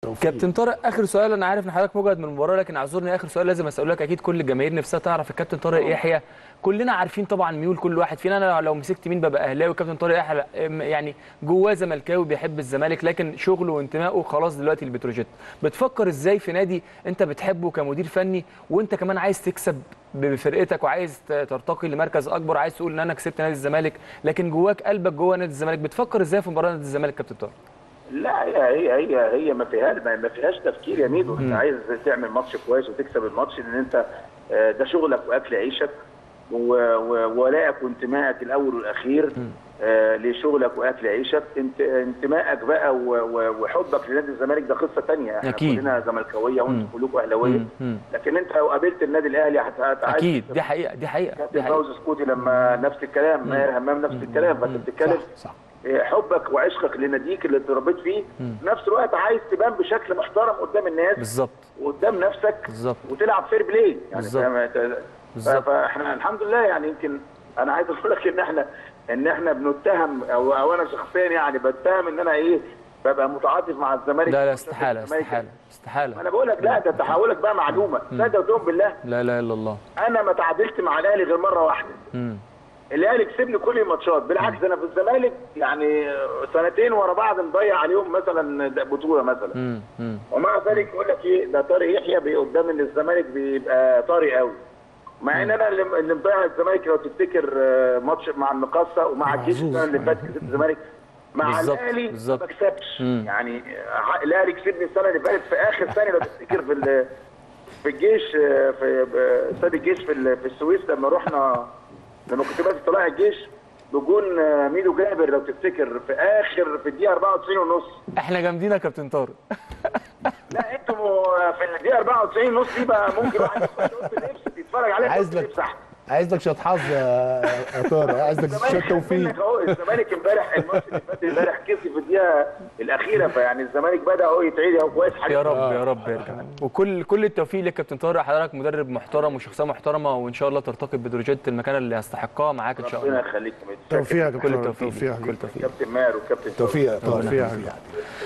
كابتن طارق اخر سؤال انا عارف ان حضرتك مجهد من المباراه لكن اعذرني اخر سؤال لازم اسالك اكيد كل الجماهير نفسها تعرف الكابتن طارق يحيى كلنا عارفين طبعا ميول كل واحد فينا انا لو مسكت مين ببقى اهلاوي كابتن طارق يحيى يعني جواه زملكاوي بيحب الزمالك لكن شغله وانتمائه خلاص دلوقتي البتروجيت بتفكر ازاي في نادي انت بتحبه كمدير فني وانت كمان عايز تكسب بفرقتك وعايز ترتقي لمركز اكبر عايز تقول ان انا كسبت نادي الزمالك لكن جواك قلبك جوه نادي الزمالك بتفكر ازاي في مباراه نادي الزمالك كابتن طارق لا هي هي هي هي ما فيهاش ما فيهاش تفكير يا ميدو انت عايز تعمل ماتش كويس وتكسب الماتش لان انت آه، ده شغلك واكل عيشك و- و- ولائك وانتمائك الاول والاخير آه، لشغلك واكل عيشك انت انتمائك بقى و- و- وحبك لنادي الزمالك ده قصه ثانيه احنا أكيد. كلنا زملكاويه وانتم كلكم اهلاويه مم. مم. لكن انت لو قابلت النادي الاهلي هت- هت- عايز اكيد دي حقيقه دي حقيقه دي كابتن حقيقه فوزي سكوتي لما نفس الكلام ماهر همام نفس الكلام فانت بتتكلم صح صح إيه، حبك وعشقك لناديك اللي اتربيت فيه في نفس الوقت عايز تبان بشكل محترم قدام الناس بالظبط وقدام نفسك بالظبط وتلعب فير بلاي يعني بالظبط. فاهم أنت؟ بالظبط. ف- فاحنا الحمد لله يعني يمكن انا عايز اقول لك ان احنا ان احنا بنتهم او او انا شخصيا يعني بتهم ان انا ايه ببقى متعاطف مع الزمالك لا لا وشايف استحاله الزمالك. استحاله استحاله انا بقول لك لا ده تحولك بقى معلومه صدق وتؤمن بالله لا لا الا الله انا ما تعادلت مع الاهلي غير مره واحده مم. الاهلي كسبني كل الماتشات بالعكس انا في الزمالك يعني سنتين ورا بعض مضيع عليهم مثلا ده بطوله مثلا مم. مم. ومع ذلك يقول لك ايه ده طارق يحيى بي- قدام ان الزمالك بيبقى طارق قوي مع ان انا اللي اللي مضيع الزمالك لو تفتكر آه، ماتش مع المقاصه ومع الجيش محظوظ. السنه اللي فاتت كسبت الزمالك مع بالظبط، الاهلي ما بالظبط. بكسبش مم. يعني آه، الاهلي كسبني السنه اللي فاتت في اخر ثانيه لو تفتكر في ال- في الجيش آه، في ب- استاد الجيش في ال- في السويس لما رحنا لما كنت بس طلع الجيش بجون آه، ميدو جابر لو تفتكر في اخر في الدقيقه 94 ونص احنا جامدين يا كابتن طارق لا انتوا في الدقيقه 94 ونص دي بقى ممكن واحد يخش اوضه اللبس يتفرج عليها في عايز أوضة لك اللبس احسن عايز لك شويه حظ يا يا طارق عايز لك شويه الزمالك خد توفيق منك اهو الزمالك امبارح الماتش اللي فات امبارح كسب في الدقيقه الاخيره فيعني الزمالك بدا اهو يتعيد اهو كويس حاجه يا رب يا رب يرجع وكل كل التوفيق لك كابتن طارق حضرتك مدرب محترم وشخصيه محترمه وان شاء الله ترتقي بدروجيت المكان اللي يستحقها معاك ان شاء ربنا الله يخليك يا ميدو. توفيق يا كل كابتن التوفيق توفيق يا كل حبيبي. التوفيق كابتن ماهر وكابتن توفيق يا طارق ربنا توفيق يا حبيبي.